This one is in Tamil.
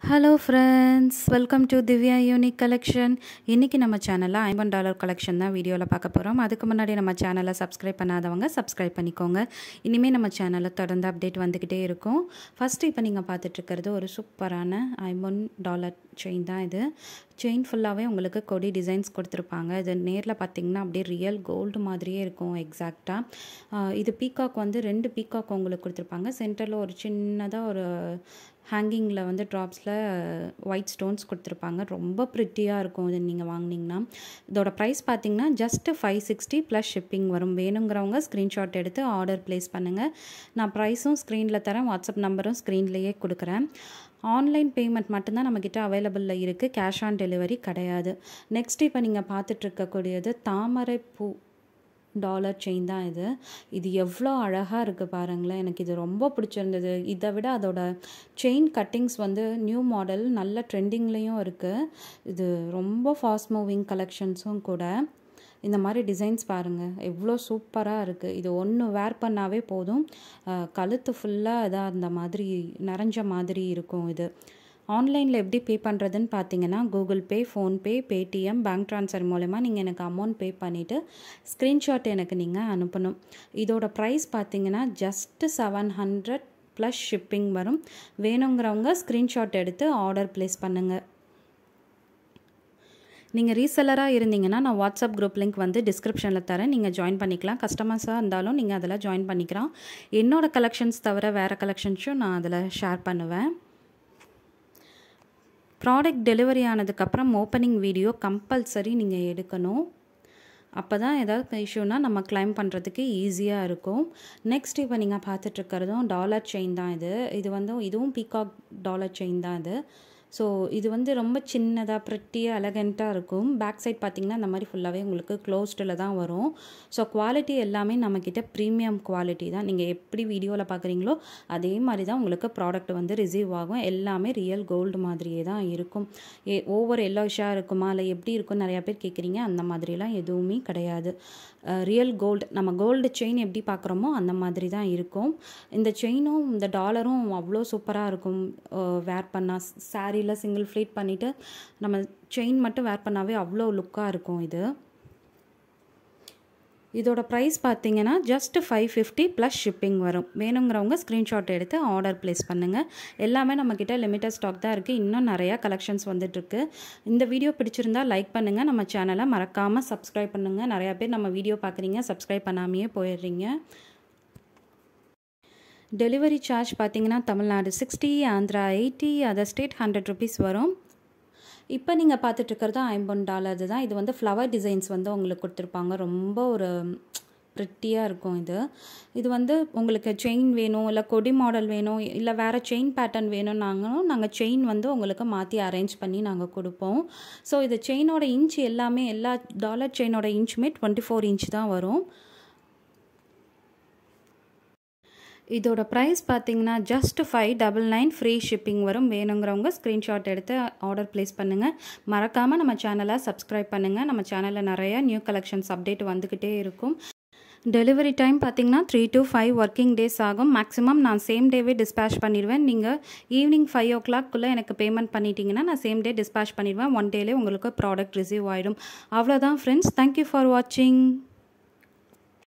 hello friends welcome to Divya unique collection இன்றைக்கி நம்ம சேனலில் ஐம்பது டாலர் கலெக்ஷன் தான் வீடியோவில் பார்க்க போகிறோம் அதுக்கு முன்னாடி நம்ம சேனலை சப்ஸ்கிரைப் பண்ணாதவங்க சப்ஸ்கிரைப் பண்ணிக்கோங்க இனிமேல் நம்ம சேனலில் தொடர்ந்து அப்டேட் வந்துக்கிட்டே இருக்கும் ஃபஸ்ட்டு இப்போ நீங்கள் பார்த்துட்ருக்கிறது ஒரு சூப்பரான ஐம்பது டாலர் செயின் தான் இது செயின் ஃபுல்லாகவே உங்களுக்கு கொடி டிசைன்ஸ் கொடுத்துருப்பாங்க இது நேரில் பார்த்தீங்கன்னா அப்படியே ரியல் கோல்டு மாதிரியே இருக்கும் எக்ஸாக்டாக இது பீகாக் வந்து ரெண்டு பீகாக் உங்களுக்கு கொடுத்துருப்பாங்க சென்டரில் ஒரு சின்னதாக ஒரு ஹேங்கிங்கில் வந்து ட்ராப்ஸில் ஒயிட் ஸ்டோன்ஸ் கொடுத்துருப்பாங்க ரொம்ப ப்ரிட்டியாக இருக்கும் இது நீங்கள் வாங்கினீங்கன்னா இதோட ப்ரைஸ் பார்த்தீங்கன்னா just five sixty plus shipping வரும் வேணுங்கிறவங்க ஸ்க்ரீன்ஷாட் எடுத்து ஆர்டர் ப்ளேஸ் பண்ணுங்கள் நான் ப்ரைஸும் ஸ்க்ரீனில் தரேன் வாட்ஸ்அப் நம்பரும் ஸ்க்ரீன்லேயே கொடுக்குறேன் ஆன்லைன் பேமெண்ட் மட்டும்தான் நம்மக்கிட்ட அவைலபிளில் இருக்குது கேஷ் ஆன் டெலிவரி கிடையாது நெக்ஸ்ட் இப்போ நீங்கள் பார்த்துட்ருக்கக்கூடியது தாமரை பூ டாலர் செயின் தான் இது இது எவ்வளோ அழகாக இருக்குது பாருங்களேன் எனக்கு இது ரொம்ப பிடிச்சிருந்தது இதை விட அதோட செயின் கட்டிங்ஸ் வந்து நியூ மாடல் நல்ல ட்ரெண்டிங்லேயும் இருக்குது இது ரொம்ப ஃபாஸ்ட் மூவிங் கலெக்ஷன்ஸும் கூட இந்த மாதிரி டிசைன்ஸ் பாருங்கள் எவ்வளோ சூப்பராக இருக்குது இது ஒன்று வேர் பண்ணாவே போதும் கழுத்து ஃபுல்லாக இதாக அந்த மாதிரி நிறைஞ்ச மாதிரி இருக்கும் இது ஆன்லைனில் எப்படி பே பண்ணுறதுன்னு பார்த்தீங்கன்னா Google Pay PhonePe Paytm bank transfer மூலமா நீங்கள் எனக்கு அமௌண்ட் பே பண்ணிவிட்டு ஸ்க்ரீன்ஷாட் எனக்கு நீங்கள் அனுப்பணும் இதோட ப்ரைஸ் பார்த்தீங்கன்னா just seven hundred plus shipping வரும் வேணுங்கிறவங்க ஸ்க்ரீன்ஷாட் எடுத்து ஆர்டர் ப்ளேஸ் பண்ணுங்கள் நீங்கள் ரீசெல்லராக இருந்தீங்கன்னா நான் வாட்ஸ்அப் குரூப் லிங்க் வந்து டிஸ்கிரிப்ஷனில் தரேன் நீங்கள் ஜாயின் பண்ணிக்கலாம் கஸ்டமர்ஸாக இருந்தாலும் நீங்கள் அதில் ஜாயின் பண்ணிக்கலாம் என்னோடய கலெக்ஷன்ஸ் தவிர வேறு கலெக்ஷன்ஸும் நான் அதில் ஷேர் பண்ணுவேன் ப்ராடக்ட் டெலிவரி ஆனதுக்கப்புறம் ஓப்பனிங் வீடியோ கம்பல்சரி நீங்கள் எடுக்கணும் அப்போ தான் ஏதாவது இஷ்யூனா நம்ம கிளைம் பண்ணுறதுக்கு ஈஸியாக இருக்கும் நெக்ஸ்ட் இப்போ நீங்கள் பார்த்துட்ருக்கிறதும் டாலர் செயின் தான் இது இது வந்து இதுவும் பீகாக் டாலர் செயின் தான் இது ஸோ இது வந்து ரொம்ப சின்னதாக ப்ரிட்டியாக எலகண்ட்டாக இருக்கும் பேக் சைட் பார்த்திங்கன்னா இந்த மாதிரி ஃபுல்லாகவே உங்களுக்கு க்ளோஸ்டில் தான் வரும் ஸோ குவாலிட்டி எல்லாமே நம்மக்கிட்ட ப்ரீமியம் குவாலிட்டி தான் நீங்கள் எப்படி வீடியோவில் பார்க்குறீங்களோ அதே மாதிரி தான் உங்களுக்கு ப்ராடக்ட் வந்து ரிசீவ் ஆகும் எல்லாமே ரியல் கோல்டு மாதிரியே தான் இருக்கும் ஏ ஓவர் எல்லோஷாக இருக்குமா இல்லை எப்படி இருக்கும்னு நிறையா பேர் கேட்குறீங்க அந்த மாதிரிலாம் எதுவுமே கிடையாது ரியல் கோல்டு நம்ம கோல்டு செயின் எப்படி பார்க்குறோமோ அந்த மாதிரி தான் இருக்கும் இந்த செயினும் இந்த டாலரும் அவ்வளோ சூப்பராக இருக்கும் வேர் பண்ணால் சாரியில் சிங்கிள் ஃப்ளீட் பண்ணிவிட்டு நம்ம செயின் மட்டும் வேர் பண்ணாவே அவ்வளோ லுக்காக இருக்கும் இது இதோட ப்ரைஸ் பார்த்தீங்கன்னா just five fifty plus shipping வரும் வேணுங்கிறவங்க ஸ்க்ரீன்ஷாட் எடுத்து ஆர்டர் ப்ளேஸ் பண்ணுங்கள் எல்லாமே நம்மக்கிட்ட லிமிட்டட் ஸ்டாக் தான் இருக்குது இன்னும் நிறையா கலெக்ஷன்ஸ் வந்துட்டுருக்கு இந்த வீடியோ பிடிச்சிருந்தா லைக் பண்ணுங்கள் நம்ம சேனலை மறக்காமல் சப்ஸ்கிரைப் பண்ணுங்கள் நிறையா பேர் நம்ம வீடியோ பார்க்குறீங்க சப்ஸ்கிரைப் பண்ணாமையே போயிடுறீங்க டெலிவரி சார்ஜ் பார்த்தீங்கன்னா Tamil Nadu sixty Andhra eighty other state hundred rupees வரும் இப்போ நீங்கள் பார்த்துட்ருக்கிறது ஐம்பொன் டாலர் தான் இது வந்து ஃப்ளவர் டிசைன்ஸ் வந்து உங்களுக்கு கொடுத்துருப்பாங்க ரொம்ப ஒரு ப்ரிட்டியாக இருக்கும் இது இது வந்து உங்களுக்கு செயின் வேணும் இல்லை கொடி மாடல் வேணும் இல்லை வேறு செயின் பேட்டர்ன் வேணும்னாங்களும் நாங்கள் செயின் வந்து உங்களுக்கு மாற்றி அரேஞ்ச் பண்ணி நாங்கள் கொடுப்போம் ஸோ இது செயினோட இன்ச் எல்லாமே எல்லா டாலர் செயினோட இன்ச்சுமே டுவெண்ட்டி ஃபோர் இன்ச் தான் வரும் இதோட ப்ரைஸ் பார்த்தீங்கன்னா just five double nine free shipping வரும் வேணுங்கிறவங்க ஸ்க்ரீன்ஷாட் எடுத்து ஆர்டர் ப்ளேஸ் பண்ணுங்கள் மறக்காமல் நம்ம சேனலை சப்ஸ்கிரைப் பண்ணுங்கள் நம்ம சேனலில் நிறைய நியூ கலெக்ஷன்ஸ் அப்டேட் வந்துக்கிட்டே இருக்கும் டெலிவரி டைம் பார்த்தீங்கன்னா three to five working days ஆகும் மேக்ஸிமம் நான் சேம் டேவே டிஸ்பேச் பண்ணிடுவேன் நீங்கள் ஈவினிங் ஃபைவ் ஓ கிளாக்குள்ளே எனக்கு பேமெண்ட் பண்ணிட்டீங்கன்னா நான் சேம் டே டிஸ்பேச் பண்ணிடுவேன் ஒன் டேலே உங்களுக்கு ப்ராடக்ட் ரிசீவ் ஆகிடும் அவ்வளோதான் ஃப்ரெண்ட்ஸ் தேங்க்யூ ஃபார் வாட்சிங்